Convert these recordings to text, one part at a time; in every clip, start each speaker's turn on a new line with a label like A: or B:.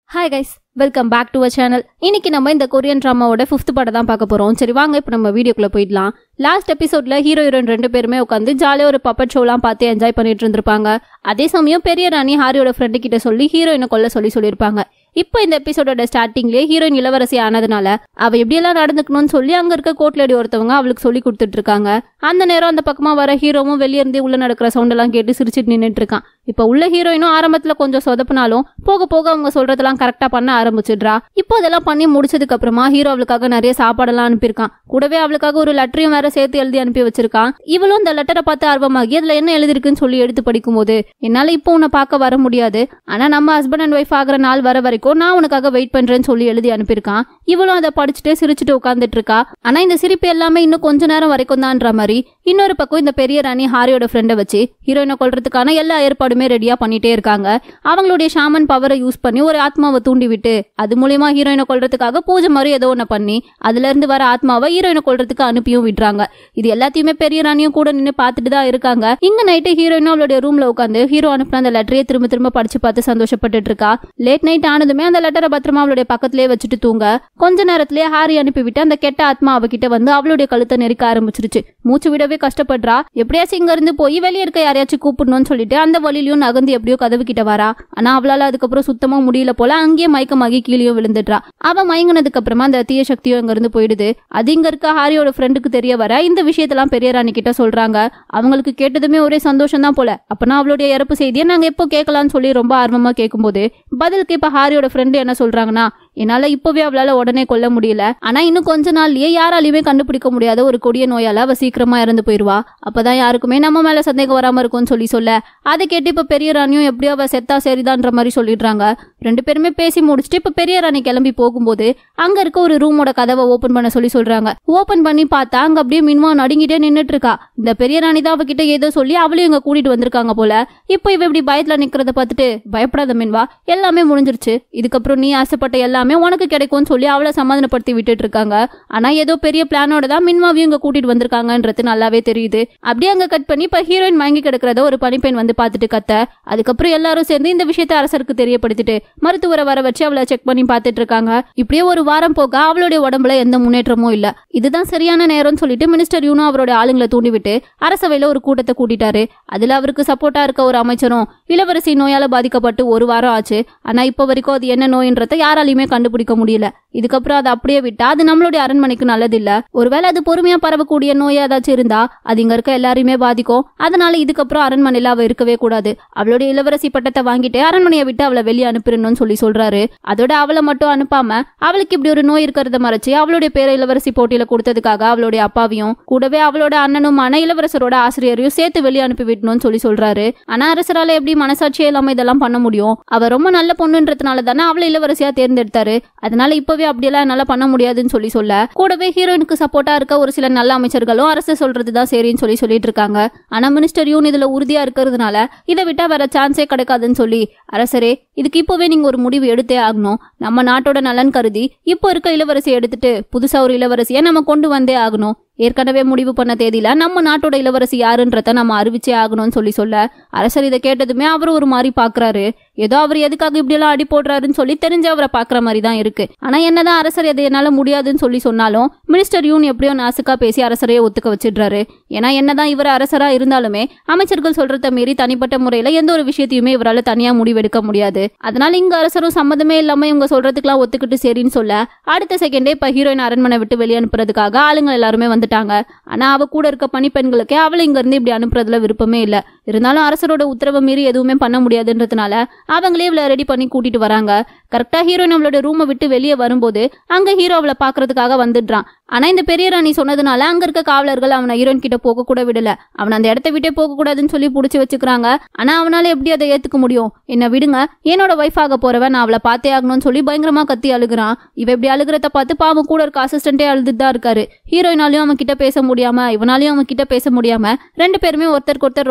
A: hi guys welcome back to uh channel இன்னைக்கு நம்ம இந்த கொரியன் ட்ராமாவோட ஃபிஃப்த் படம் தான் பார்க்க போறோம் சரி வாங்க இப்போ நம்ம வீடியோக்குள்ள போயிடலாம் லாஸ்ட் எபிசோட்ல ஹீரோ ஹீரோயின் ரெண்டு பேருமே உட்காந்து ஜாலியாக ஒரு பப்பட் ஷோலாம் பார்த்து என்ஜாய் பண்ணிட்டு இருந்திருப்பாங்க அதே சமயம் பெரிய ராணி ஹாரியோட ஃப்ரெண்டு கிட்ட சொல்லி ஹீரோயினை கொல்ல சொல்லி சொல்லியிருப்பாங்க இப்போ இந்த எபிசோடோட ஸ்டார்டிங்லேயே ஹீரோயின் இளவரசி ஆனதுனால அவ எப்படியெல்லாம் நடந்துக்கணும்னு சொல்லி அங்க இருக்க கோட் லேடி ஒருத்தவங்க அவளுக்கு சொல்லி கொடுத்துட்டு இருக்காங்க அந்த நேரம் அந்த பக்கமா வர ஹீரோவும் வெளியே இருந்தே உள்ள நடக்கிற சவுண்ட் எல்லாம் கேட்டு சிரிச்சிட்டு நின்னுட்டு இருக்கான் இப்போ உள்ள ஹீரோயினும் ஆரம்பத்துல கொஞ்சம் சொதப்பினாலும் போக போக அவங்க சொல்றதெல்லாம் கரெக்டா பண்ண ஆரம்பிச்சிடுறா இப்போ அதெல்லாம் பண்ணி முடிச்சதுக்கு அப்புறமா ஹீரோ அவளுக்காக நிறைய சாப்பாடெல்லாம் அனுப்பியிருக்கான் கூடவே அவளுக்காக ஒரு லெட்டரையும் வேற சேர்த்து எழுதி அனுப்பி வச்சிருக்கான் இவளும் இந்த லெட்டரை பார்த்து ஆர்வமாகி அதுல என்ன எழுதிருக்குன்னு சொல்லி எடுத்து படிக்கும்போது என்னால இப்போ உன்னை பார்க்க வர முடியாது ஆனா நம்ம ஹஸ்பண்ட் அண்ட் ஒய்ஃப் ஆகிற நாள் வர வரைக்கும் நான் உனக்காக வெயிட் பண்றேன்னு சொல்லி எழுதி அனுப்பியிருக்கான் இவளும் அதை படிச்சுட்டே சிரிச்சுட்டு உட்காந்துட்டு இருக்கா ஆனா இந்த சிரிப்பு எல்லாமே இன்னும் கொஞ்ச நேரம் வரைக்கும் தான்ற மாதிரி இன்னொரு பக்கம் இந்த பெரிய ராணி ஹாரியோட ஃப்ரெண்டை வச்சு ஹீரோயினை கொல்றதுக்கான எல்லா ஏற்பாடுமே ரெடியா பண்ணிட்டே இருக்காங்க அவங்களுடைய ஷாமன் பவரை யூஸ் பண்ணி ஒரு ஆத்மாவை தூண்டி விட்டு அது மூலியமா ஹீரோயினை கொல்றதுக்காக பூஜை மாதிரி ஏதோ ஒன்று பண்ணி அதுல இருந்து வர ஆத்மாவை ஹீரோயினை கொல்றதுக்கு அனுப்பியும் விடுறாங்க இது எல்லாத்தையுமே பெரிய ராணியும் கூட நின்று பார்த்துட்டு தான் இருக்காங்க இங்க நைட்டு ஹீரோயினும் அவளுடைய ரூம்ல உட்காந்து ஹீரோ அனுப்பின அந்த லெட்டரையே திரும்ப திரும்ப படிச்சு பார்த்து சந்தோஷப்பட்டுட்டு இருக்கா லேட் நைட் ஆனதுமே அந்த லெட்டரை பத்திரமா அவளுடைய பக்கத்திலேயே வச்சுட்டு தூங்க கொஞ்ச நேரத்திலேயே ஹாரி அனுப்பிவிட்டு அந்த கெட்ட ஆத்மா அவகிட்ட வந்து அவளுடைய கழுத்தை நெரிக்க ஆரம்பிச்சிருச்சு மூச்சு விடவே கஷ்டப்படுறா எப்படியாச்சும் இங்க இருந்து போய் வெளியே இருக்க யாரையாச்சும் கூப்பிடணும்னு சொல்லிட்டு அந்த வழியிலயும் நகர்ந்து எப்படியோ கதவு கிட்ட வரா ஆனா அவளால அதுக்கப்புறம் சுத்தமா முடியல போல அங்கேயே மயக்கமாகி கீழேயும் விழுந்துடுறா அவ மயங்கினதுக்கு அப்புறமா அந்த தீய சக்தியும் இங்க இருந்து போயிடுது அது இங்க இருக்க ஹாரியோட ஃப்ரெண்டுக்கு தெரிய வர இந்த விஷயத்தெல்லாம் பெரிய ராணி கிட்ட சொல்றாங்க அவங்களுக்கு கேட்டதுமே ஒரே சந்தோஷம் தான் போல அப்பனா அவளுடைய இறப்பு செய்தியை நாங்க எப்போ கேட்கலாம்னு சொல்லி ரொம்ப ஆர்வமா கேட்கும்போது பதிலுக்கு இப்ப ஹாரியோட ஃப்ரெண்டு என்ன சொல்றாங்கன்னா என்னால இப்பவே அவளால உடனே கொல்ல முடியல ஆனா இன்னும் கொஞ்ச நாள்லயே யாராலையுமே கண்டுபிடிக்க முடியாத ஒரு கொடிய நோயால அவ சீக்கிரமா இறந்து போயிருவா அப்பதான் யாருக்குமே நம்ம மேல சந்தேகம் வராம இருக்கும்னு சொல்லி சொல்ல அதை கேட்டு இப்ப பெரிய ராணியும் எப்படியோ அவ செத்தா சரிதான்ற மாதிரி சொல்லிடுறாங்க ரெண்டு பேருமே பேசி முடிச்சுட்டு இப்ப பெரிய ராணி கிளம்பி போகும்போது அங்க இருக்க ஒரு ரூமோட கதவை ஓபன் பண்ண சொல்லி சொல்றாங்க ஓபன் பண்ணி பார்த்தா அங்க அப்படியே மின்வா நடுங்கிட்டே நின்னுட்டு இருக்கா இந்த பெரிய ராணி தான் அவகிட்ட ஏதோ சொல்லி அவளையும் இங்க கூட்டிட்டு வந்திருக்காங்க போல இப்போ இவ இப்படி பயத்துல நிக்கிறத பார்த்துட்டு பயப்படாத மின்வா எல்லாமே முடிஞ்சிருச்சு இதுக்கப்புறம் நீ ஆசைப்பட்ட எல்லாமே உனக்கு கிடைக்கும்னு சொல்லி அவளை சமாதானப்படுத்தி விட்டுட்டு இருக்காங்க ஆனா ஏதோ பெரிய பிளானோட தான் மின்வாவையும் இங்க கூட்டிட்டு வந்திருக்காங்கன்றது நல்லாவே தெரியுது அப்படியே அங்க கட் பண்ணி இப்ப ஹீரோயின் மயங்கி கிடக்கிறத ஒரு பனிப்பெண் வந்து பார்த்துட்டு கத்த அதுக்கப்புறம் எல்லாரும் சேர்ந்து இந்த விஷயத்தை அரசருக்கு தெரியப்படுத்திட்டு மருத்துவரை வர வச்சு அவளை செக் பண்ணி பார்த்துட்டு இருக்காங்க இப்படியே ஒரு வாரம் போக அவளுடைய உடம்புல எந்த முன்னேற்றமும் இல்ல இதுதான் சரியான நேரம்னு சொல்லிட்டு மினிஸ்டர் யூனோ அவருடைய ஆளுங்களை தூண்டிவிட்டு அரசவையில ஒரு கூட்டத்தை கூட்டிட்டாரு அதுல அவருக்கு சப்போர்ட்டா இருக்க ஒரு அமைச்சரும் இளவரசி நோயால பாதிக்கப்பட்டு ஒரு வாரம் ஆச்சு ஆனா இப்போ வரைக்கும் அது என்ன நோயின்றத யாராலையுமே கண்டுபிடிக்க முடியல இதுக்கப்புறம் அதை அப்படியே விட்டா அது நம்மளுடைய அரண்மனைக்கு நல்லது இல்ல ஒருவேளை அது பொறுமையா பரவக்கூடிய நோய் ஏதாச்சும் இருந்தா அது இங்க இருக்க எல்லாரையுமே பாதிக்கும் அதனால இதுக்கப்புறம் அரண்மனையில அவ இருக்கவே கூடாது அவளுடைய இளவரசி பட்டத்தை வாங்கிட்டு அரண்மனையை விட்டு அவளை வெளியே அனுப்பிடணும்னு சொல்லி சொல்றாரு அதோட அவளை மட்டும் அனுப்பாம அவளுக்கு இப்படி ஒரு நோய் இருக்கிறத மறைச்சு அவளுடைய பேரை இளவரசி போட்டியில கொடுத்ததுக்காக அவளுடைய அப்பாவையும் கூடவே அவளோட அண்ணனுமான இளவரசரோட ஆசிரியரையும் சேர்த்து வெளியே அனுப்பி விடணும்னு சொல்லி சொல்றாரு ஆனா அரசரால எப்படி மனசாட்சியே இல்லாம இதெல்லாம் பண்ண முடியும் அவ ரொம்ப நல்ல பொண்ணுன்றதுனால தானே அவளை இளவரசியா தேர்ந்தெடுத்தாரு அதனால இப்பவே அப்படியெல்லாம் என்னால பண்ண முடியாதுன்னு சொல்லி சொல்ல கூடவே ஹீரோயினுக்கு சப்போர்ட்டா இருக்க ஒரு சில நல்ல அமைச்சர்களும் அரசு சொல்றதுதான் சரின்னு சொல்லி சொல்லிட்டு இருக்காங்க ஆனா மினிஸ்டர் யூன் இதுல உறுதியா இருக்கிறதுனால இதை விட்டா வேற சான்ஸே கிடைக்காதுன்னு சொல்லி அரசரே இதுக்கு இப்போவே நீங்க ஒரு முடிவு எடுத்தே ஆகணும் நம்ம நாட்டோட நலன் கருதி இப்போ இருக்க இளவரசியை எடுத்துட்டு புதுசா ஒரு இளவரசியை நம்ம கொண்டு வந்தே ஆகணும் ஏற்கனவே முடிவு பண்ண தேதியில நம்ம நாட்டோட இளவரசி யாருன்றத நம்ம அறிவிச்சே ஆகணும்னு சொல்லி சொல்ல அரசர் இதை கேட்டதுமே அவர் ஒரு மாதிரி பாக்குறாரு ஏதோ அவர் எதுக்காக இப்படியெல்லாம் அடி போடுறாருன்னு சொல்லி தெரிஞ்சு அவரை பாக்குற மாதிரி தான் இருக்கு ஆனா என்னதான் அரசர் எதை என்னால முடியாதுன்னு சொல்லி சொன்னாலும் மினிஸ்டர் யூன் எப்படியோ நாசுக்கா பேசி அரசரையே ஒத்துக்க வச்சிடுறாரு ஏன்னா என்னதான் இவர் அரசரா இருந்தாலுமே அமைச்சர்கள் சொல்றத மீறி தனிப்பட்ட முறையில எந்த ஒரு விஷயத்தையுமே இவரால தனியா முடிவெடுக்க முடியாது அதனால இங்க அரசரும் சம்மதமே இல்லாம இவங்க சொல்றதுக்கெல்லாம் ஒத்துக்கிட்டு சரின்னு சொல்ல அடுத்த செகண்டே இப்ப ஹீரோயின் அரண்மனை விட்டு வெளியே அனுப்புறதுக்காக ஆளுங்க எல்லாருமே வந்துட்டாங்க ஆனா அவ கூட இருக்க பணிப்பெண்களுக்கு அவளை இங்க இருந்து இப்படி அனுப்புறதுல விருப்பமே இல்ல இருந்தாலும் அரசரோட உத்தரவை மீறி எதுவுமே பண்ண முடியாதுன்றதுனால அவங்களே இவளை ரெடி பண்ணி கூட்டிட்டு வராங்க கரெக்டா ஹீரோயின் அவளோட ரூமை விட்டு வெளியே வரும்போது அங்க ஹீரோ அவளை பாக்குறதுக்காக வந்துடுறான் ஆனா இந்த பெரிய ராணி சொன்னதுனால அங்க இருக்க காவலர்கள் அவனை ஹீரோயின் கிட்ட போக கூட விடல அவன் அந்த இடத்த விட்டே போக கூடாதுன்னு சொல்லி புடிச்சு வச்சுக்கிறாங்க ஆனா அவனால எப்படி அதை ஏத்துக்க முடியும் என்ன விடுங்க என்னோட ஒய்ஃப் ஆக போறவன் நான் அவளை பார்த்தே ஆகணும்னு சொல்லி பயங்கரமா கத்தி அழுகுறான் இவ இப்படி அழுகிறத பார்த்து பாவம் கூட இருக்க அசிஸ்டன்டே அழுதுட்டு தான் இருக்காரு ஹீரோயினாலையும் அவன் கிட்ட பேச முடியாம இவனாலையும் அவன் கிட்ட பேச முடியாம ரெண்டு பேருமே ஒருத்தருக்கு ஒருத்தர் ரொம்ப கஷ்டப்பட்டு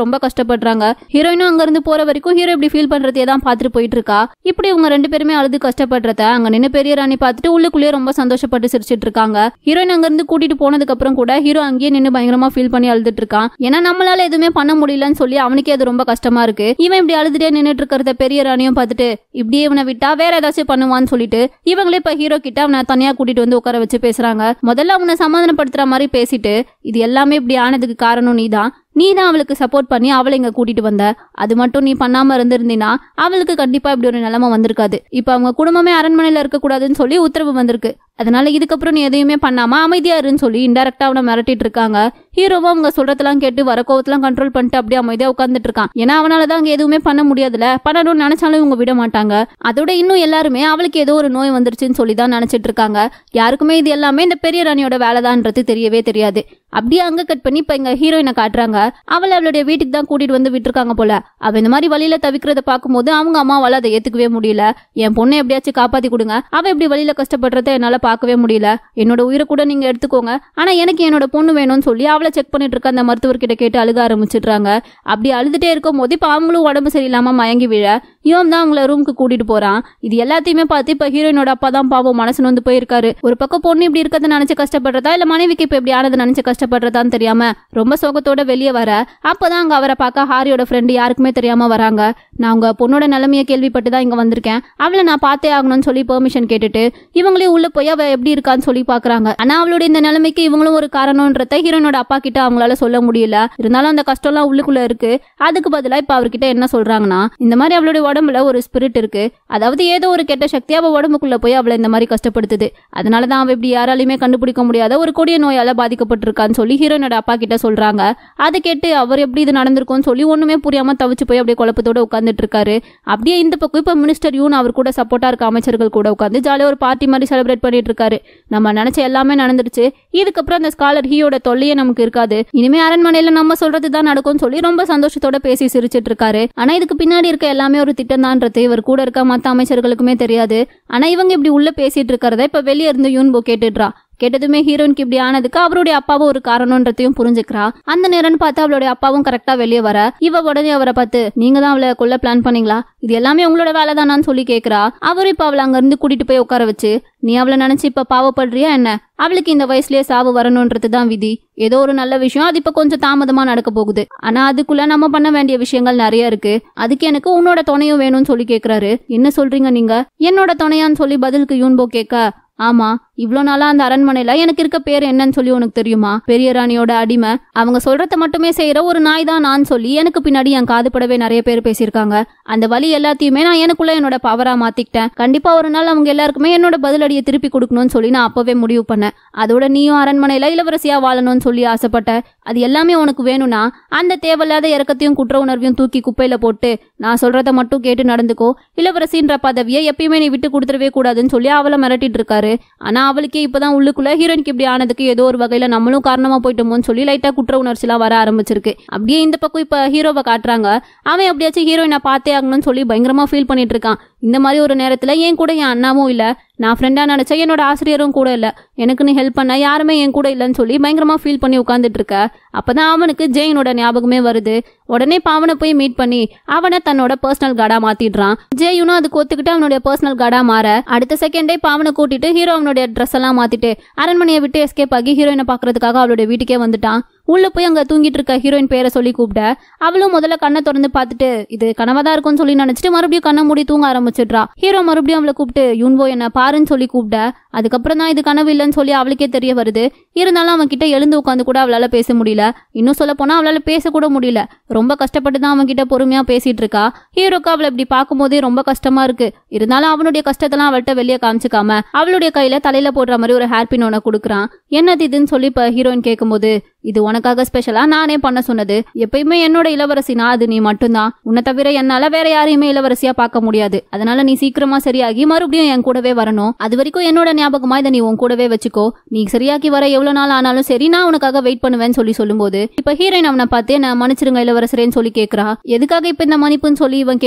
A: கஷ்டப்படுறாங்க ஹீரோயினும் அங்க இருந்து போற வரைக்கும் ஹீரோ இப்படி ஃபீல் பண்றதே தான் பார்த்துட்டு போயிட்டு இருக்கா இப்படி இவங்க ரெண்டு பேருமே அழுது கஷ்டப்படுறத அங்க நின்று பெரிய ராணி பார்த்துட்டு உள்ளுக்குள்ளேயே ரொம்ப சந்தோஷப்பட்டு சிரிச்சிட்டு இருக்காங்க ஹீரோயின் அங்க இருந்து கூட்டிட்டு போனதுக்கு அப்புறம் கூட ஹீரோ அங்கேயே நின்று பயங்கரமா ஃபீல் பண்ணி அழுதுட்டு இருக்கான் ஏன்னா நம்மளால எதுவுமே பண்ண முடியலன்னு சொல்லி அவனுக்கே அது ரொம்ப கஷ்டமா இருக்கு இவன் இப்படி அழுதுட்டே நின்னுட்டு இருக்கிறத பெரிய ராணியும் பார்த்துட்டு இப்படியே இவனை விட்டா வேற ஏதாச்சும் பண்ணுவான்னு சொல்லிட்டு இவங்களே இப்ப ஹீரோ கிட்ட அவனை தனியா கூட்டிட்டு வந்து உட்கார வச்சு பேசுறாங்க முதல்ல அவனை சமாதானப்படுத்துற மாதிரி பேசிட்டு இது எல்லாமே இப்படி ஆனதுக்கு காரணம் நீதான் நீ தான் அவளுக்கு சப்போர்ட் பண்ணி அவளை இங்க கூட்டிட்டு வந்த அது மட்டும் நீ பண்ணாம இருந்திருந்தீனா அவளுக்கு கண்டிப்பா இப்படி ஒரு நிலைமை வந்திருக்காது இப்ப அவங்க குடும்பமே அரண்மனையில இருக்க கூடாதுன்னு சொல்லி உத்தரவு வந்திருக்கு அதனால இதுக்கப்புறம் நீ எதையுமே பண்ணாம அமைதியா இருன்னு சொல்லி இன்டெரக்டா அவனை மிரட்டிட்டு இருக்காங்க ஹீரோவும் அவங்க சொல்றதெல்லாம் கேட்டு வர கோவத்தெல்லாம் கண்ட்ரோல் பண்ணிட்டு அப்படியே அமைதியா உட்காந்துட்டு இருக்கான் ஏன்னா அவனால தான் அங்க எதுவுமே பண்ண முடியாதுல பண்ணணும்னு நினைச்சாலும் இவங்க விட மாட்டாங்க அதோட இன்னும் எல்லாருமே அவளுக்கு ஏதோ ஒரு நோய் வந்துருச்சுன்னு சொல்லி தான் நினைச்சிட்டு இருக்காங்க யாருக்குமே இது எல்லாமே இந்த பெரிய ராணியோட வேலைதான்றது தெரியவே தெரியாது அப்படியே அங்க கட் பண்ணி இப்ப எங்க ஹீரோயினை காட்டுறாங்க அவளை அவளுடைய வீட்டுக்கு தான் கூட்டிட்டு வந்து விட்டுருக்காங்க போல அவ இந்த மாதிரி வழியில தவிக்கிறத பார்க்கும்போது அவங்க அம்மாவால அதை ஏத்துக்கவே முடியல என் பொண்ணை எப்படியாச்சும் காப்பாத்தி கொடுங்க அவ இப்படி வழியில கஷ்டப்படுறத என்னால பார்க்கவே முடியல என்னோட உயிரை கூட நீங்க எடுத்துக்கோங்க ஆனா எனக்கு என்னோட பொண்ணு வேணும்னு சொல்லி அவளை செக் பண்ணிட்டு இருக்க அந்த மருத்துவர்கிட்ட கேட்டு அழுக ஆரம்பிச்சிடுறாங்க அப்படி அழுதுட்டே இருக்கும் போது இப்ப அவங்களும் உடம்பு சரியில்லாம மயங்கி விழ இவன் தான் அவங்கள ரூமுக்கு கூட்டிட்டு போறான் இது எல்லாத்தையுமே பார்த்து இப்ப ஹீரோயினோட அப்பா தான் பாவம் மனசு வந்து போயிருக்காரு ஒரு பக்கம் பொண்ணு இப்படி இருக்கிறத நினைச்சு கஷ்டப்படுறதா இல்ல மனைவிக்கு இப்ப இப்படி ஆனது நினைச்சு கஷ்டப்படுறதான்னு தெரியாம ரொம்ப சோகத்தோட வெளியே வர அப்பதான் அங்க அவரை பார்க்க ஹாரியோட ஃப்ரெண்டு யாருக்குமே தெரியாம வராங்க நான் உங்க பொண்ணோட நிலைமைய கேள்விப்பட்டு தான் இங்க வந்திருக்கேன் அவளை நான் பார்த்தே ஆகணும்னு சொல்லி பெர்மிஷன் கேட்டுட்டு இவங்களே உள்ள போய் அவ எப்படி இருக்கான்னு சொல்லி பாக்குறாங்க ஆனா அவளோட இந்த நிலைமைக்கு இவங்களும் ஒரு காரணம்ன்றத ஹீரோனோட அப்பா கிட்ட அவங்களால சொல்ல முடியல இருந்தாலும் அந்த கஷ்டம்லாம் உள்ளுக்குள்ள இருக்கு அதுக்கு பதிலா இப்ப அவர்கிட்ட என்ன சொல்றாங்கன்னா இந்த மாதிரி அவளுடைய உடம்புல ஒரு ஸ்பிரிட் இருக்கு அதாவது ஏதோ ஒரு கெட்ட சக்தி அவ உடம்புக்குள்ள போய் அவளை இந்த மாதிரி கஷ்டப்படுத்துது அதனாலதான் அவ இப்படி யாராலையுமே கண்டுபிடிக்க முடியாத ஒரு கொடிய நோயால பாதிக்கப்பட்டிருக்கான்னு சொல்லி ஹீரோனோட அப்பா கிட்ட சொல்றாங்க அதை கேட்டு அவர் எப்படி இது நடந்திருக்கும்னு சொல்லி ஒண்ணுமே புரியாம தவிச்சு போய் அப்படியே குழப்பத்தோட உட்காந்துட்டு இருக்காரு அப்படியே இந்த பக்கம் இப்ப மினிஸ்டர் யூன் அவர் கூட சப்போர்ட்டா இருக்க அமைச்சர்கள் கூட உட்காந்து ஜாலியா ஒரு பார்ட்டி மாதிரி செலிப்ரேட் பண்ணிட்டு இருக்காரு நம்ம நினைச்ச எல்லாமே நடந்துருச்சு இதுக்கப்புறம் அந்த ஸ்காலர் ஹீயோட தொல்லையே நமக்கு இருக்காது இனிமே அரண்மனையில நம்ம சொல்றது தான் நடக்கும்னு சொல்லி ரொம்ப சந்தோஷத்தோட பேசி சிரிச்சிட்டு இருக்காரு ஆனா இதுக்கு பின்னாடி இருக்க எல்லாமே ஒரு திட்டம் தான்றது இவர் கூட இருக்க மத்த அமைச்சர்களுக்குமே தெரியாது ஆனா இவங்க இப்படி உள்ள பேசிட்டு இருக்கிறத இப்ப வெளியே இருந்து யூன்போ கேட்டுடுறா கேட்டதுமே ஹீரோயினுக்கு இப்படி ஆனதுக்கு அவருடைய அப்பாவும் ஒரு காரணம்ன்றதையும் புரிஞ்சுக்கிறா அந்த நேரம்னு பார்த்து அவளுடைய அப்பாவும் கரெக்டா வெளியே வர இவ உடனே அவரை பார்த்து நீங்க தான் அவளை கொல்ல பிளான் பண்ணீங்களா இது எல்லாமே உங்களோட வேலை தானான்னு சொல்லி கேக்குறா அவரு இப்ப அவளை அங்க இருந்து கூட்டிட்டு போய் உட்கார வச்சு நீ அவளை நினைச்சு இப்ப பாவப்படுறியா என்ன அவளுக்கு இந்த வயசுலயே சாவு வரணும்ன்றது தான் விதி ஏதோ ஒரு நல்ல விஷயம் அது இப்ப கொஞ்சம் தாமதமா நடக்க போகுது ஆனா அதுக்குள்ள நம்ம பண்ண வேண்டிய விஷயங்கள் நிறைய இருக்கு அதுக்கு எனக்கு உன்னோட துணையும் வேணும்னு சொல்லி கேக்குறாரு என்ன சொல்றீங்க நீங்க என்னோட துணையான்னு சொல்லி பதிலுக்கு யூன்போ கேட்க ஆமா இவ்ளோ நாளா அந்த அரண்மனையில எனக்கு இருக்க பேர் என்னன்னு சொல்லி உனக்கு தெரியுமா பெரிய ராணியோட அடிமை அவங்க சொல்றத மட்டுமே செய்யற ஒரு நாய் தான் நான் சொல்லி எனக்கு பின்னாடி என் காதுபடவே நிறைய பேர் பேசியிருக்காங்க அந்த வழி எல்லாத்தையுமே நான் எனக்குள்ள என்னோட பவரா மாத்திக்கிட்டேன் கண்டிப்பா ஒரு நாள் அவங்க எல்லாருக்குமே என்னோட பதிலடியை திருப்பி கொடுக்கணும்னு சொல்லி நான் அப்பவே முடிவு பண்ணேன் அதோட நீயும் அரண்மனையில இளவரசியா வாழணும்னு சொல்லி ஆசைப்பட்ட அது எல்லாமே உனக்கு வேணும்னா அந்த தேவையில்லாத இறக்கத்தையும் குற்ற உணர்வையும் தூக்கி குப்பையில போட்டு நான் சொல்றத மட்டும் கேட்டு நடந்துக்கோ இளவரசின்ற பதவியை எப்பயுமே நீ விட்டு கொடுத்துடவே கூடாதுன்னு சொல்லி அவளை மிரட்டிட்டு இருக்காரு ஆனா அவளுக்கே இப்பதான் உள்ளுக்குள்ள ஹீரோயினுக்கு இப்படி ஆனதுக்கு ஏதோ ஒரு வகையில நம்மளும் காரணமா போயிட்டோமோன்னு சொல்லி லைட்டா குற்ற உணர்ச்சிலாம் வர ஆரம்பிச்சிருக்கு அப்படியே இந்த பக்கம் இப்ப ஹீரோவை காட்டுறாங்க அவன் எப்படியாச்சும் ஹீரோயினை பார்த்தே ஆகணும்னு சொல்லி பயங்கரமா ஃபீல் பண்ணிட்டு இருக்கான் இந்த மாதிரி ஒரு நேரத்துல என் கூட என் அண்ணாவும் இல்ல நான் ஃப்ரெண்டா நினைச்சா என்னோட ஆசிரியரும் கூட இல்ல எனக்கு நீ ஹெல்ப் பண்ண யாருமே என் கூட இல்லைன்னு சொல்லி பயங்கரமா ஃபீல் பண்ணி உட்காந்துட்டு இருக்க அப்பதான் அவனுக்கு ஜெயினோட ஞாபகமே வருது உடனே இப்ப அவனை போய் மீட் பண்ணி அவனை தன்னோட பர்சனல் கார்டா மாத்திடுறான் ஜெயுனும் அதுக்கு ஒத்துக்கிட்டு அவனுடைய பர்சனல் கார்டா மாற அடுத்த செகண்டே இப்ப அவனை கூட்டிட்டு ஹீரோ அவனுடைய ட்ரெஸ் எல்லாம் மாத்திட்டு அரண்மனையை விட்டு எஸ்கேப் ஆகி ஹீரோயினை பாக்குறதுக்காக அவளுடைய வீட்டுக்கே வந்துட்டான் உள்ள போய் அங்க தூங்கிட்டு இருக்க ஹீரோயின் பேரை சொல்லி கூப்பிட அவளும் முதல்ல கண்ணை திறந்து பார்த்துட்டு இது கனவா தான் இருக்கும்னு சொல்லி நினைச்சிட்டு மறுபடியும் கண்ணை மூடி தூங்க ஆரம்பிச்சிடுறா ஹீரோ மறுபடியும் அவளை கூப்பிட்டு யூன்போ என்ன பாருன்னு சொல்லி கூப்பிட அதுக்கப்புறம் தான் இது கனவு இல்லைன்னு சொல்லி அவளுக்கே தெரிய வருது இருந்தாலும் அவன் கிட்ட எழுந்து உட்காந்து கூட அவளால பேச முடியல இன்னும் சொல்ல போனா அவளால பேச கூட முடியல ரொம்ப கஷ்டப்பட்டு தான் அவன் கிட்ட பொறுமையா பேசிட்டு இருக்கா ஹீரோக்கு அவளை இப்படி பார்க்கும்போதே ரொம்ப கஷ்டமா இருக்கு இருந்தாலும் அவனுடைய கஷ்டத்தெல்லாம் அவள்கிட்ட வெளியே காமிச்சுக்காம அவளுடைய கையில தலையில போடுற மாதிரி ஒரு ஹேர்பின் ஒன்று கொடுக்குறான் என்னது இதுன்னு சொல்லி இப்ப ஹீரோயின் கேட்கும்போது இது உனக்காக ஸ்பெஷலா நானே பண்ண சொன்னது எப்பயுமே என்னோட இளவரசினா அது நீ மட்டும்தான் உன்னை தவிர என்னால வேற யாரையுமே இளவரசியா பார்க்க முடியாது அதனால நீ சீக்கிரமா சரியாகி மறுபடியும் என் கூடவே வரணும் அது வரைக்கும் என்னோட ஞாபகமா இதை நீ உன் கூடவே வச்சுக்கோ நீ சரியாக்கி வர எவ்வளவு நாள் ஆனாலும் சரி நான் உனக்காக வெயிட் பண்ணுவேன்னு சொல்லி சொல்லும்போது இப்ப ஹீரோயின் அவனை பார்த்து நான் மன்னிச்சிருங்க இளவரசரேன்னு சொல்லி கேக்குறா எதுக்காக இப்ப இந்த மன்னிப்புன்னு சொல்லி இவன் கேட்க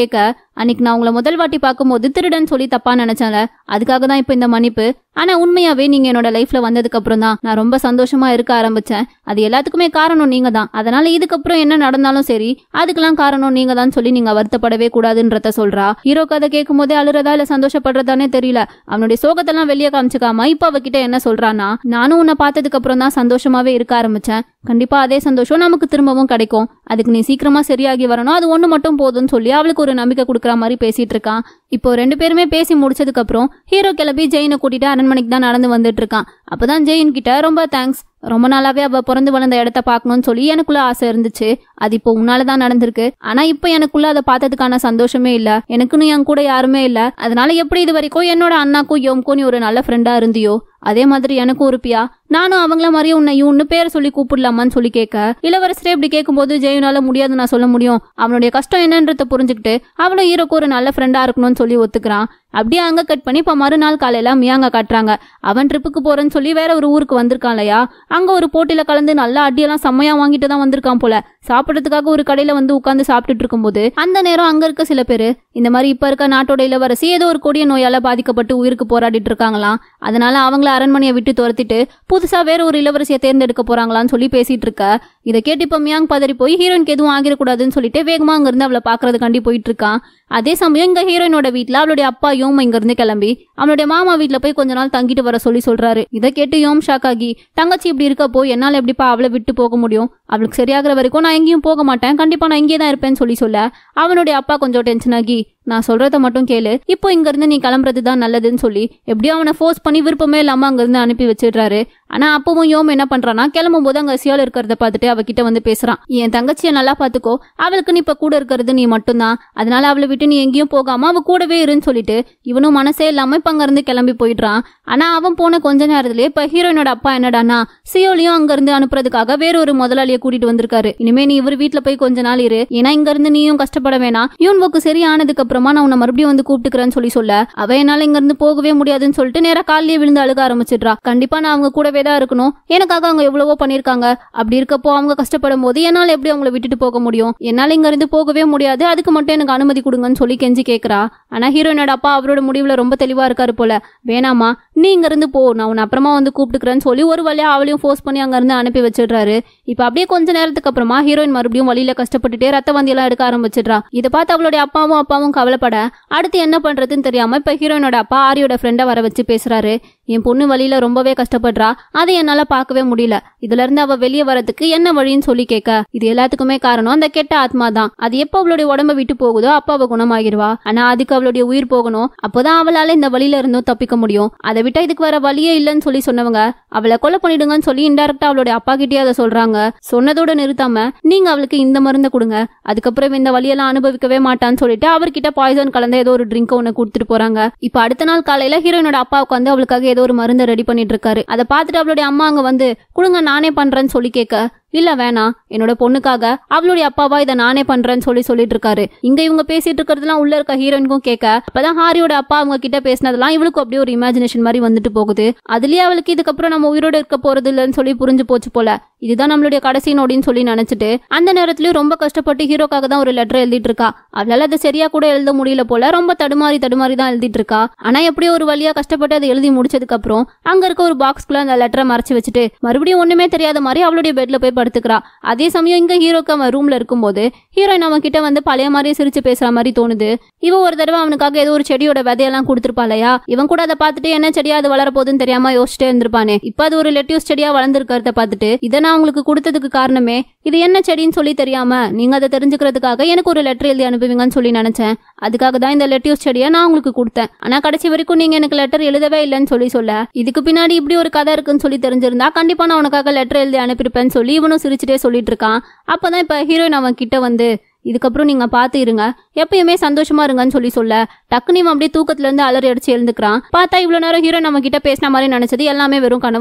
A: அன்னைக்கு நான் உங்களை முதல் வாட்டி பார்க்கும்போது திருடன் சொல்லி தப்பா நினைச்சேன்ல அதுக்காக தான் இப்போ இந்த மன்னிப்பு ஆனா உண்மையாவே நீங்க என்னோட லைஃப்ல வந்ததுக்கு அப்புறம் தான் நான் ரொம்ப சந்தோஷமா இருக்க ஆரம்பிச்சேன் அது எல்லாத்துக்குமே காரணம் நீங்க தான் அதனால இதுக்கப்புறம் என்ன நடந்தாலும் சரி அதுக்கெல்லாம் காரணம் நீங்க தான் சொல்லி நீங்க வருத்தப்படவே கூடாதுன்றத சொல்றா ஹீரோ கதை கேட்கும் போதே அழுறதா இல்ல சந்தோஷப்படுறதானே தெரியல அவனுடைய சோகத்தெல்லாம் வெளியே காமிச்சுக்காம இப்ப அவகிட்ட என்ன சொல்றானா நானும் உன்னை பார்த்ததுக்கு அப்புறம் தான் சந்தோஷமாவே இருக்க ஆரம்பிச்சேன் கண்டிப்பா அதே சந்தோஷம் நமக்கு திரும்பவும் கிடைக்கும் அதுக்கு நீ சீக்கிரமா சரியாகி வரணும் அது ஒண்ணு மட்டும் போதும்னு சொல்லி அவளுக்கு ஒரு நம்பிக்கை கொடுக்குற மாதிரி பேசிட்டு இருக்கான் இப்போ ரெண்டு பேருமே பேசி முடிச்சதுக்கு அப்புறம் ஹீரோ கிளம்பி ஜெயினை கூட்டிட்டு அரண்மனைக்கு தான் நடந்து வந்துட்டு இருக்கான் அப்பதான் ஜெயின் கிட்ட ரொம்ப தேங்க்ஸ் ரொம்ப நாளாவே அவ பிறந்து வளர்ந்த இடத்த பார்க்கணும்னு சொல்லி எனக்குள்ள ஆசை இருந்துச்சு அது இப்போ உன்னால தான் நடந்திருக்கு ஆனா இப்போ எனக்குள்ள அதை பார்த்ததுக்கான சந்தோஷமே இல்ல எனக்குன்னு என் கூட யாருமே இல்ல அதனால எப்படி இது வரைக்கும் என்னோட அண்ணாக்கும் யோம்க்கும் நீ ஒரு நல்ல ஃப்ரெண்டா இருந்தியோ அதே மாதிரி எனக்கும் இருப்பியா நானும் அவங்கள மாதிரியே உன்னை இவன்னு பேர் சொல்லி கூப்பிடலாமான்னு சொல்லி கேட்க இளவரசரே இப்படி கேட்கும்போது ஜெயனால முடியாது நான் சொல்ல முடியும் அவனுடைய கஷ்டம் என்னன்றத புரிஞ்சுக்கிட்டு அவளும் ஹீரோக்கு ஒரு நல்ல ஃப்ரெண்டா இருக்கணும்னு சொல்லி ஒத்துக்கிறான் அப்படியே அங்க கட் பண்ணி இப்ப மறுநாள் காலையில மியாங்க காட்டுறாங்க அவன் ட்ரிப்புக்கு போறேன்னு சொல்லி வேற ஒரு ஊருக்கு வந்திருக்கான் இல்லையா அங்க ஒரு போட்டியில கலந்து நல்லா அடியெல்லாம் செம்மையா வாங்கிட்டு தான் வந்திருக்கான் போல சாப்பிடறதுக்காக ஒரு கடையில வந்து உட்காந்து சாப்பிட்டுட்டு இருக்கும்போது அந்த நேரம் அங்க இருக்க சில பேரு இந்த மாதிரி இப்ப இருக்க நாட்டோட இளவரசி ஏதோ ஒரு கொடிய நோயால பாதிக்கப்பட்டு உயிருக்கு போராடிட்டு இருக்காங்களாம் அதனால அவங்கள அரண்மனையை விட்டு துரத்திட்டு புதுசா வேற ஒரு இளவரசியை தேர்ந்தெடுக்க போறாங்களான்னு சொல்லி பேசிட்டு இருக்க இதை கேட்டு இப்ப மியாங் பதறி போய் ஹீரோயினுக்கு எதுவும் ஆகிடக்கூடாதுன்னு சொல்லிட்டு வேகமா அங்க இருந்து அவளை பாக்குறதுக்காண்டி போயிட்டு இருக்கான் அதே சமயம் இங்க ஹீரோயினோட வீட்ல அவளுடைய அப்பா யோம் இங்க இருந்து கிளம்பி அவனுடைய மாமா வீட்ல போய் கொஞ்ச நாள் தங்கிட்டு வர சொல்லி சொல்றாரு இதை கேட்டு யோம் ஷாக் ஆகி தங்கச்சி இப்படி இருக்கப்போ என்னால எப்படிப்பா அவளை விட்டு போக முடியும் அவளுக்கு சரியாகிற வரைக்கும் நான் எங்கேயும் போக மாட்டேன் கண்டிப்பா நான் இங்கே தான் இருப்பேன்னு சொல்லி சொல்ல அவனுடைய அப்பா கொஞ்சம் டென்ஷன் ஆகி நான் சொல்றத மட்டும் கேளு இப்போ இங்க இருந்து நீ கிளம்புறது தான் நல்லதுன்னு சொல்லி எப்படியோ அவனை ஃபோர்ஸ் பண்ணி விருப்பமே இல்லாம அங்க இருந்து அனுப்பி வச்சிடுறாரு ஆனா அப்பவும் யோம் என்ன பண்றானா கிளம்பும் போது அங்க சியோல இருக்கிறத பார்த்துட்டு அவகிட்ட வந்து பேசுறான் என் தங்கச்சியை நல்லா பாத்துக்கோ அவளுக்கு நீ இப்ப கூட இருக்கிறது நீ மட்டும்தான் அதனால அவளை விட்டு நீ எங்கேயும் போகாம அவ கூடவே இருன்னு சொல்லிட்டு இவனும் மனசே இல்லாம இப்ப அங்க இருந்து கிளம்பி போயிடுறான் ஆனா அவன் போன கொஞ்ச நேரத்திலேயே இப்ப ஹீரோயினோட அப்பா என்னடானா சியோலையும் அங்க இருந்து அனுப்புறதுக்காக வேற ஒரு முதலாளியை கூட்டிட்டு வந்திருக்காரு இனிமே நீ இவர் வீட்டுல போய் கொஞ்ச நாள் இரு ஏன்னா இங்க இருந்து நீயும் கஷ்டப்பட வேணாம் யூன்வோக்கு சரியானதுக்கு அப்புறமா நான் உன்னை மறுபடியும் வந்து கூப்பிட்டுக்கிறேன்னு சொல்லி சொல்ல அவ என்னால இங்க இருந்து போகவே முடியாதுன்னு சொல்லிட்டு நேரா காலையே விழுந்து அழுக ஆரம்பிச்சிடுறா கண்டிப்பா நான் அவங்க கூடவே தான் இருக்கணும் எனக்காக அவங்க எவ்வளவோ பண்ணிருக்காங்க அப்படி இருக்கப்போ அவங்க கஷ்டப்படும் போது என்னால எப்படி அவங்கள விட்டுட்டு போக முடியும் என்னால இங்க இருந்து போகவே முடியாது அதுக்கு மட்டும் எனக்கு அனுமதி கொடுங்கன்னு சொல்லி கெஞ்சி கேக்குறா ஆனா ஹீரோயினோட அப்பா அவரோட முடிவுல ரொம்ப தெளிவா இருக்காரு போல வேணாமா நீ இங்க இருந்து போ நான் உன்னை அப்புறமா வந்து கூப்பிட்டுக்கிறேன்னு சொல்லி ஒரு வழியா அவளையும் ஃபோர்ஸ் பண்ணி அங்க இருந்து அனுப்பி வச்சிடுறாரு இப்ப அப்படியே கொஞ்ச நேரத்துக்கு அப்புறமா ஹீரோயின் மறுபடியும் வழியில கஷ்டப்பட்டுட்டே ரத்த வந்தியெல்லாம் எடுக்க ஆரம்பிச்சிடுறா இதை பார்த்து அவளுடைய அப்பாவும் அப்பாவும் கவலைப்பட அடுத்து என்ன பண்றதுன்னு தெரியாம இப்ப ஹீரோயினோட அப்பா ஆரியோட ஃப்ரெண்டை வர வச்சு பேசுறாரு என் பொண்ணு வழியில ரொம்பவே கஷ்டப்படுறா அதை என்னால பார்க்கவே முடியல இதுல இருந்து அவ வெளியே வரதுக்கு என்ன வழின்னு சொல்லி கேட்க இது எல்லாத்துக்குமே காரணம் அந்த கெட்ட ஆத்மா தான் அது எப்ப அவளுடைய உடம்ப விட்டு போகுதோ அப்ப அவ குணமாகிடுவா ஆனா அதுக்கு அவளுடைய உயிர் போகணும் அப்போதான் அவளால இந்த வழியில இருந்தும் தப்பிக்க முடியும் அதை விட்டா இதுக்கு வேற வழியே இல்லைன்னு சொல்லி சொன்னவங்க அவளை கொலை பண்ணிடுங்கன்னு சொல்லி இன்டெரக்டா அவளுடைய அப்பா கிட்டயே அதை சொல்றாங்க சொன்னதோட நிறுத்தாம நீங்க அவளுக்கு இந்த மருந்தை கொடுங்க அதுக்கப்புறம் இந்த வழியெல்லாம் அனுபவிக்கவே மாட்டான்னு சொல்லிட்டு அவர்கிட்ட பாய்சன் கலந்த ஏதோ ஒரு ட்ரிங்க் ஒன்று கொடுத்துட்டு போறாங்க இப்ப அடுத்த நாள் காலையில ஹீரோயினோட அப்பா உட்காந்து அவளுக்காக ஏதோ ஒரு மருந்தை ரெடி பண்ணிட்டு இருக்காரு அதை பார்த்துட்டு அவளுடைய அம்மா அங்க வந்து கொடுங்க நானே பண்றேன்னு சொல்லி கேட்க இல்ல வேணாம் என்னோட பொண்ணுக்காக அவளுடைய அப்பாவா இதை நானே பண்றேன்னு சொல்லி சொல்லிட்டு இருக்காரு இங்க இவங்க பேசிட்டு இருக்கிறதுலாம் உள்ள இருக்க ஹீரோயினுக்கும் கேட்க அப்பதான் ஹாரியோட அப்பா அவங்க கிட்ட பேசினதெல்லாம் இவளுக்கு அப்படியே ஒரு இமேஜினேஷன் மாதிரி வந்துட்டு போகுது அதுலயே அவளுக்கு இதுக்கப்புறம் நம்ம உயிரோட இருக்க போறது இல்லைன்னு சொல்லி புரிஞ்சு போச்சு போல இதுதான் நம்மளுடைய கடைசி நோடின்னு சொல்லி நினைச்சிட்டு அந்த நேரத்துலயும் ரொம்ப கஷ்டப்பட்டு ஹீரோக்காக தான் ஒரு லெட்டர் எழுதிட்டு இருக்கா அவளால அதை சரியா கூட எழுத முடியல போல ரொம்ப தடுமாறி தடுமாறி தான் எழுதிட்டு இருக்கா ஆனா எப்படியோ ஒரு வழியா கஷ்டப்பட்டு அதை எழுதி முடிச்சதுக்கு அப்புறம் அங்க இருக்க ஒரு பாக்ஸ்குள்ள அந்த லெட்டரை மறைச்சு வச்சுட்டு மறுபடியும் ஒண்ணுமே தெரியாத மாதிரி அவளுடைய பெட்ல போய் படுத்துக்கிறா அதே சமயம் இங்க ஹீரோக்கு அவன் ரூம்ல இருக்கும்போது ஹீரோயின் அவன் கிட்ட வந்து பழைய மாதிரியே சிரிச்சு பேசுற மாதிரி தோணுது இவ ஒரு தடவை அவனுக்காக ஏதோ ஒரு செடியோட விதையெல்லாம் கொடுத்துருப்பாளையா இவன் கூட அதை பார்த்துட்டு என்ன செடியா அது வளர போகுதுன்னு தெரியாம யோசிச்சுட்டே இருந்திருப்பானே இப்ப அது ஒரு லெட்டியூஸ் செடியா வளர்ந்துருக்கிறத பார்த்துட்டு இதை நான் உங்களுக்கு கொடுத்ததுக்கு காரணமே இது என்ன செடின்னு சொல்லி தெரியாம நீங்க அதை தெரிஞ்சுக்கிறதுக்காக எனக்கு ஒரு லெட்டர் எழுதி அனுப்புவீங்கன்னு சொல்லி நினைச்சேன் அதுக்காக தான் இந்த லெட்டியூஸ் செடியை நான் உங்களுக்கு கொடுத்தேன் ஆனா கடைசி வரைக்கும் நீங்க எனக்கு லெட்டர் எழுதவே இல்லைன்னு சொல்லி சொல்ல இதுக்கு பின்னாடி இப்படி ஒரு கதை இருக்குன்னு சொல்லி தெரிஞ்சிருந்தா கண்டிப்பா நான் உனக்காக லெட்டர் எழுதி அனுப்பியிருப்பேன்னு சொல்லி இவனும் சிரிச்சுட்டே சொல்லிட்டு இருக்கான் அப்பதான் இப்ப ஹீரோயின் அவன் கிட்ட வந்து இதுக்கப்புறம் நீங்க பார்த்து இருங்க எப்பயுமே சந்தோஷமா இருங்கன்னு சொல்லி சொல்ல டக்குனு இவன் அப்படியே தூக்கத்துல இருந்து அலறி அடிச்சு எழுந்துக்கிறான் பார்த்தா இவ்வளவு நேரம் ஹீரோ நம்ம கிட்ட பேசின மாதிரி நினைச்சது எல்லாமே வெறும் கனவு தான்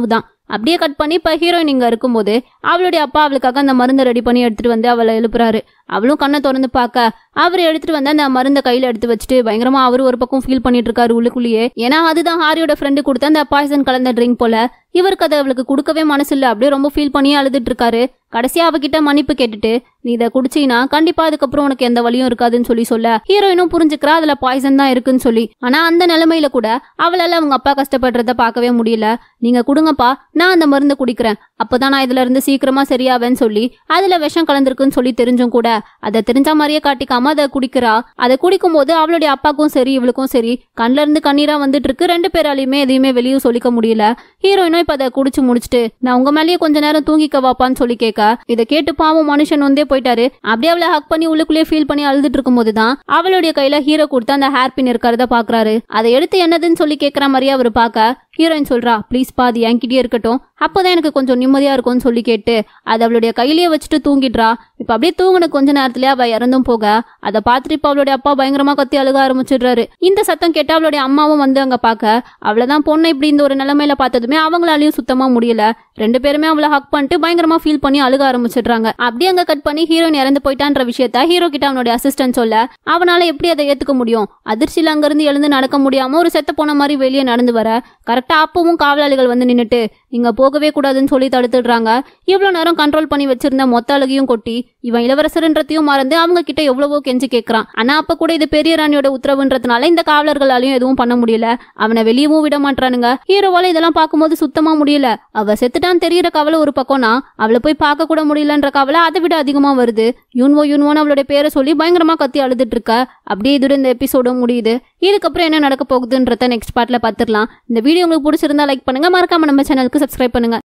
A: அப்படியே கட் பண்ணி இப்ப ஹீரோயின் இங்க இருக்கும்போது அவளுடைய அப்பா அவளுக்காக அந்த மருந்தை ரெடி பண்ணி எடுத்துட்டு வந்து அவளை எழுப்புறாரு அவளும் கண்ணை திறந்து பார்க்க அவர் எடுத்துட்டு வந்து அந்த மருந்தை கையில எடுத்து வச்சுட்டு பயங்கரமா அவரு ஒரு பக்கம் ஃபீல் பண்ணிட்டு இருக்காரு உள்ளுக்குள்ளேயே ஏன்னா அதுதான் ஹாரியோட ஃப்ரெண்டு கொடுத்த அந்த பாய்சன் கலந்த ட்ரிங்க் போல இவருக்கு அதை அவளுக்கு கொடுக்கவே மனசு இல்ல அப்படியே ரொம்ப ஃபீல் பண்ணி அழுதுட்டு இருக்காரு கடைசியா அவகிட்ட மன்னிப்பு கேட்டுட்டு நீ இதை குடிச்சீனா கண்டிப்பா அதுக்கப்புறம் உனக்கு எந்த வழியும் இருக்காதுன்னு சொல்லி சொல்ல ஹீரோயினும் புரிஞ்சுக்கிறா அதுல பாய்சன் தான் இருக்குன்னு சொல்லி ஆனா அந்த நிலைமையில கூட அவளால அவங்க அப்பா கஷ்டப்படுறத பார்க்கவே முடியல நீங்க கொடுங்கப்பா நான் அந்த மருந்து குடிக்கிறேன் அப்பதான் நான் இதுல இருந்து சீக்கிரமா சரியாவேன்னு சொல்லி அதுல விஷம் கலந்திருக்குன்னு சொல்லி தெரிஞ்சும் கூட அதை தெரிஞ்ச மாதிரியே காட்டிக்காம அதை குடிக்கிறா அதை குடிக்கும் போது அவளுடைய அப்பாக்கும் சரி இவளுக்கும் சரி கண்ல இருந்து கண்ணீரா வந்துட்டு இருக்கு ரெண்டு பேராலையுமே எதையுமே வெளியே சொல்லிக்க முடியல ஹீரோயினும் இப்ப அதை குடிச்சு முடிச்சுட்டு நான் உங்க மேலேயே கொஞ்ச நேரம் தூங்கிக்க வாப்பான்னு சொல்லி கேட்க இதை கேட்டு பாவம் மனுஷன் வந்தே போயிட்டாரு அப்படியே அவளை ஹக் பண்ணி உள்ளுக்குள்ளேயே ஃபீல் பண்ணி அழுதுட்டு இருக்கும் போதுதான் அவளுடைய கையில ஹீரோ கொடுத்து அந்த ஹேர் பின் இருக்கிறத பாக்குறாரு அதை எடுத்து என்னதுன்னு சொல்லி கேக்குற மாதிரியே அவர் பார்க்க ஹீரோயின் சொல்றா ப்ளீஸ் பாதி என்கிட்டயே இருக்கட்டும் அப்போதான் எனக்கு கொஞ்சம் நிம்மதியா இருக்கும்னு சொல்லி கேட்டு அதை அவளுடைய கையிலேயே வச்சுட்டு தூங்கிடுறா இப்ப அப்படியே தூங்கின கொஞ்ச நேரத்திலே அவ இறந்தும் போக அதை பார்த்துட்டு இப்ப அவளுடைய அப்பா பயங்கரமா கத்தி அழுக ஆரம்பிச்சிடுறாரு இந்த சத்தம் கேட்டு அவளுடைய அம்மாவும் வந்து அங்க பார்க்க அவ்வளவுதான் பொண்ணை இப்படி இந்த ஒரு நிலைமையில பார்த்ததுமே அவங்களாலையும் சுத்தமா முடியல ரெண்டு பேருமே அவளை ஹக் பண்ணிட்டு பயங்கரமா ஃபீல் பண்ணி அழுக ஆரம்பிச்சிடுறாங்க அப்படியே அங்க கட் பண்ணி ஹீரோயின் இறந்து போயிட்டான்ற விஷயத்த ஹீரோ கிட்ட அவனுடைய அசிஸ்டன்ட் சொல்ல அவனால எப்படி அதை ஏத்துக்க முடியும் அதிர்ச்சியில அங்க இருந்து எழுந்து நடக்க முடியாம ஒரு செத்த போன மாதிரி வெளியே நடந்து வர கரெக்டா அப்பவும் காவலாளிகள் வந்து நின்னுட்டு நீங்க போகவே கூடாதுன்னு சொல்லி தடுத்துடுறாங்க இவ்வளவு நேரம் கண்ட்ரோல் பண்ணி வச்சிருந்த மொத்த அழகையும் கொட்டி இவன் இளவரசர்ன்றதையும் மறந்து அவங்க கிட்ட எவ்வளவோ கெஞ்சி கேட்கறான் ஆனா அப்ப கூட இது பெரிய ராணியோட உத்தரவுன்றதுனால இந்த காவலர்களாலையும் எதுவும் பண்ண முடியல அவனை வெளியவும் விட மாட்டானுங்க ஹீரோவால இதெல்லாம் பார்க்கும்போது சுத்தமா முடியல அவ செத்துட்டான்னு தெரியற கவலை ஒரு பக்கம்னா அவளை போய் பார்க்க கூட முடியலன்ற கவலை அதை விட அதிகமா வருது யூன்வோ யூன்வோன்னு அவளுடைய பேரை சொல்லி பயங்கரமா கத்தி அழுதுட்டு இருக்க அப்படியே இதோட இந்த எபிசோடும் முடியுது இதுக்கப்புறம் என்ன நடக்க போகுதுன்றத நெக்ஸ்ட் பார்ட்ல பார்த்துடலாம் இந்த வீடியோ உங்களுக்கு பிடிச்சிருந்தா லைக் பண்ணுங்க மறக்காம நம்ம சேனலுக்கு சப்ஸ்கிரைப் பண்ணுங்க